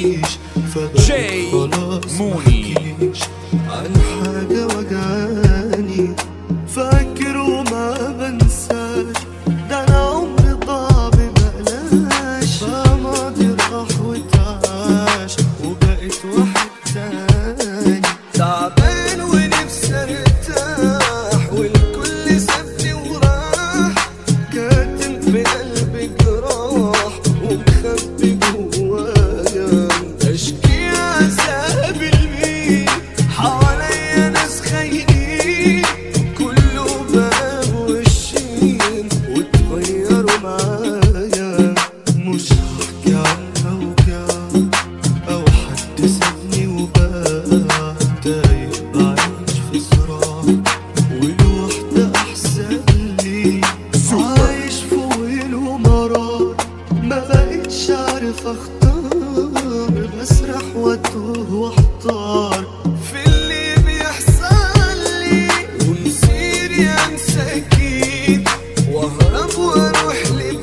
ومفيش فبقيت جاي خلاص موني. محكيش عن حاجة وجعاني فاكر وما بنساش ده انا عمري ضاع ببلاش فماضي راح وتعاش وبقيت واحد تاني تعبان ونفسي ارتاح والكل سابني وراح كاتم في قلبي جراح ومخبي جوايا اشكي عذاب المين حواليا ناس خاينين كله بقى بوشين واتغيروا معايا مش هحكي عن اوجاع او حد سابني وباع تايه بعيش في صراع والوحدة احسن لي عايش في ويل ومرار ما بقتش عارف اختار بسرح واتوه واحتار في اللي بيحصل لي ومصيري انسى اكيد واهرب واروح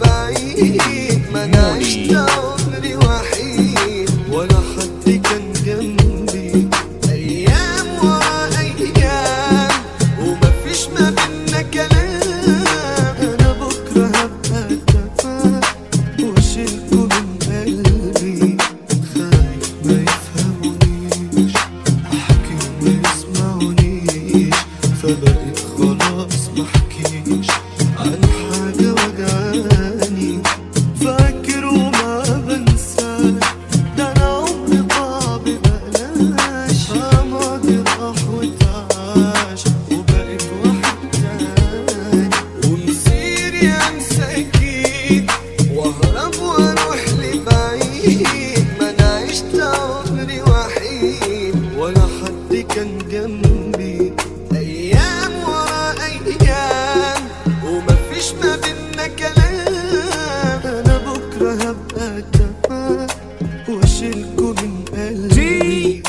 لبعيد ما انا عشت عمري وحيد ولا حد كان جنبي ايام ورا ايام ومفيش ما بينا كلام انا بكره هبقى تمام واشيلكوا من قلبي خايف ما يفهمونيش احكي وما يسمعونيش فبقيت خلاص محكيش عن حاجة وجعاني فاكر وما بنساش ده انا عمري ضاع ببلاش فماضي راح وتعاش وبقيت واحد تاني ومصيري انسى اكيد واهرب واروح لبعيد ما انا عشت عمري وحيد ولا حد كان جنبي ايام ورا ايام ومفيش ما بينا كلام انا بكره هبقى تمام واشيلكوا من قلبي